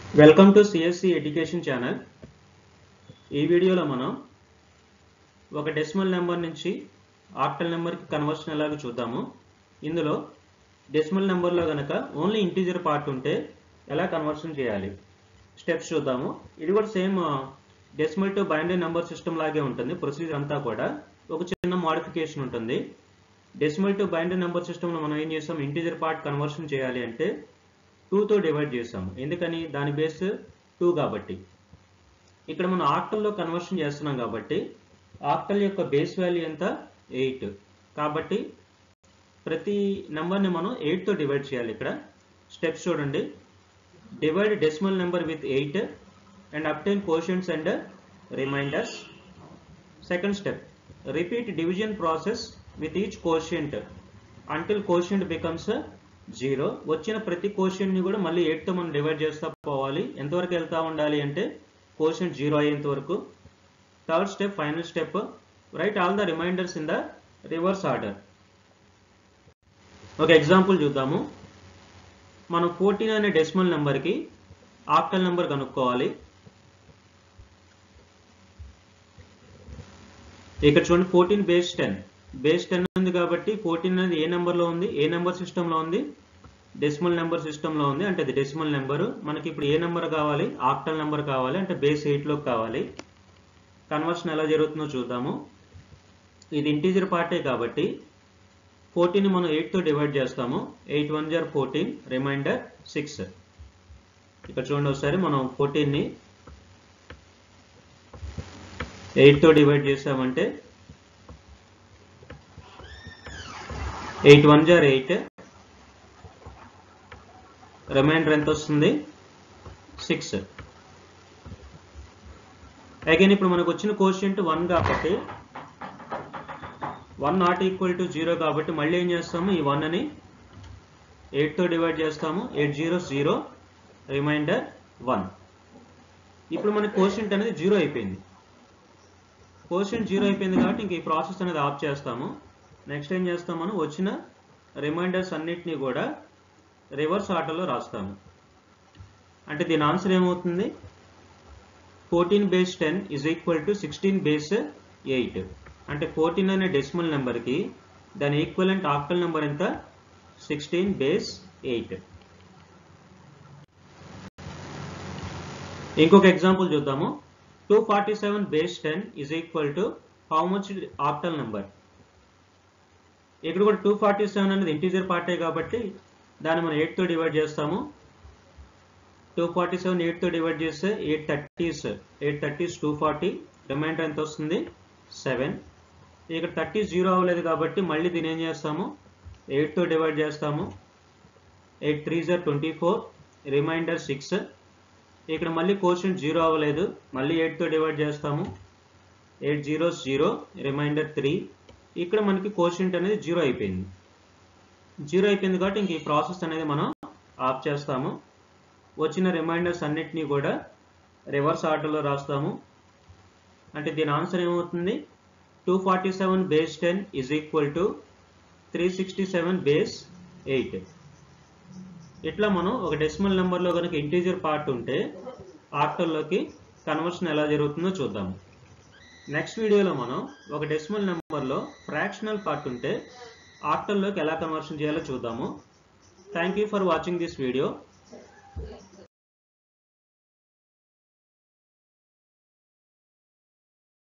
welcome to CSC education channel ఈ వీడియోలో మనం ఒక డెసిమల్ నెంబర్ నుంచి ఆక్టల్ నెంబర్కి కన్వర్షన్ ఎలాగో చూద్దాము ఇందులో డెసిమల్ నెంబర్లో కనుక ఓన్లీ ఇంటీజర్ పార్ట్ ఉంటే ఎలా కన్వర్షన్ చేయాలి స్టెప్స్ చూద్దాము ఇది కూడా same decimal to binary number system లాగే ఉంటుంది ప్రొసీజర్ అంతా కూడా ఒక చిన్న మోడిఫికేషన్ ఉంటుంది డెసిమల్ టు బైనరీ నెంబర్ సిస్టంలో మనం ఏం చేస్తాం ఇంటీజర్ పార్ట్ కన్వర్షన్ చేయాలి అంటే టూతో డివైడ్ చేసాము ఎందుకని దాని బేస్ టూ కాబట్టి ఇక్కడ మనం ఆక్టల్లో కన్వర్షన్ చేస్తున్నాం కాబట్టి ఆక్టల్ యొక్క బేస్ వాల్యూ ఎంత ఎయిట్ కాబట్టి ప్రతి నెంబర్ని మనం ఎయిట్తో డివైడ్ చేయాలి ఇక్కడ స్టెప్స్ చూడండి divide decimal number with eight and obtain quotients and remainders second step repeat division process with each quotient until quotient becomes zero వచ్చిన ప్రతి ని కూడా మళ్ళీ ఎయిట్తో మనం డివైడ్ చేస్తా పోవాలి ఎంతవరకు వెళ్తా ఉండాలి అంటే కోషన్ జీరో అయ్యేంత వరకు third step final step write all the remainders in the reverse order ఒక ఎగ్జాంపుల్ చూద్దాము మనం ఫోర్టీన్ అనే డెసిమల్ నెంబర్కి ఆక్టల్ నెంబర్ కనుక్కోవాలి ఇక్కడ చూడండి fourteen base ten base ten ఉంది కాబట్టి ఫోర్టీన్ అనేది ఏ నెంబర్లో ఉంది ఏ నెంబర్ సిస్టంలో ఉంది డెసిమల్ నెంబర్ సిస్టంలో ఉంది అంటే అది డెసిమల్ నెంబరు మనకి ఇప్పుడు ఏ నెంబర్ కావాలి ఆక్టల్ నెంబర్ కావాలి అంటే బేస్ ఎయిట్లోకి కావాలి కన్వర్షన్ ఎలా జరుగుతుందో చూద్దాము ఇది ఇంటీజర్ పార్టే కాబట్టి ఫోర్టీన్ మనం ఎయిట్తో డివైడ్ చేస్తాము ఎయిట్ వన్ జార్ ఫోర్టీన్ రిమైండర్ సిక్స్ ఇక్కడ చూడండి ఒకసారి మనం ఫోర్టీన్ని ఎయిట్తో డివైడ్ చేసామంటే ఎయిట్ వన్ జార్ ఎయిట్ రిమైండర్ ఎంత వస్తుంది సిక్స్ అగైన్ ఇప్పుడు మనకు వచ్చిన కోషియంట్ వన్ కాబట్టి one not equal to zero కాబట్టి మళ్ళీ ఏం చేస్తాము ఈ వన్ అని ఎయిట్తో డివైడ్ చేస్తాము eight zero zero remainder one ఇప్పుడు మన కోషియంట్ అనేది జీరో అయిపోయింది కోషియంట్ జీరో అయిపోయింది కాబట్టి ఇంక ఈ ప్రాసెస్ అనేది ఆఫ్ చేస్తాము నెక్స్ట్ ఏం చేస్తాం మనం వచ్చిన రిమైండర్స్ అన్నిటినీ కూడా రివర్స్ ఆర్డర్లో రాస్తాము అంటే దీని ఆన్సర్ ఏమవుతుంది fourteen base ten is equal to sixteen base eight అంటే ఫోర్టీన్ అనే డెసిమల్ నెంబర్కి దాని ఈక్వలెంట్ ఆక్టల్ నెంబర్ ఎంత సిక్స్టీన్ బేస్ ఎయిట్ ఇంకొక ఎగ్జాంపుల్ చూద్దాము two forty seven base ten is equal to how much octal number ఇక్కడ కూడా టూ ఫార్టీ సెవెన్ అనేది ఇంటీజర్ పార్టే కాబట్టి దాన్ని మనం ఎయిట్తో డివైడ్ చేస్తాము టూ ఫార్టీ సెవెన్ ఎయిట్తో డివైడ్ చేస్తే eight thirties eight thirties two forty remainder ఎంత వస్తుంది సెవెన్ ఇక్కడ థర్టీ జీరో అవ్వలేదు కాబట్టి మళ్ళీ దీని ఏం చేస్తాము ఎయిట్తో డివైడ్ చేస్తాము ఎయిట్ త్రీ జర్ ట్వంటీ ఫోర్ రిమైండర్ సిక్స్ ఇక్కడ మళ్ళీ కోషన్ జీరో అవ్వలేదు మళ్ళీ ఎయిట్తో డివైడ్ చేస్తాము eight zero zero remainder three ఇక్కడ మనకి కోషెంట్ అనేది జీరో అయిపోయింది జీరో అయిపోయింది కాబట్టి ఇంక ఈ ప్రాసెస్ అనేది మనం ఆఫ్ చేస్తాము వచ్చిన రిమైండర్స్ అన్నిటినీ కూడా రివర్స్ ఆర్డర్లో రాస్తాము అంటే దీని ఆన్సర్ ఏమవుతుంది two forty seven base ten is equal to three sixty seven base eight ఇట్లా మనం ఒక డెసిమల్ నెంబర్లో కనుక ఇంటీజర్ పార్ట్ ఉంటే ఆక్టర్లోకి కన్వర్షన్ ఎలా జరుగుతుందో చూద్దాము నెక్స్ట్ వీడియోలో మనం ఒక డెసిమల్ నెంబర్లో ఫ్రాక్షనల్ పార్ట్ ఉంటే ఆక్టల్లోకి ఎలా కన్వర్షన్ చేయాలో చూద్దాము thank you for watching this video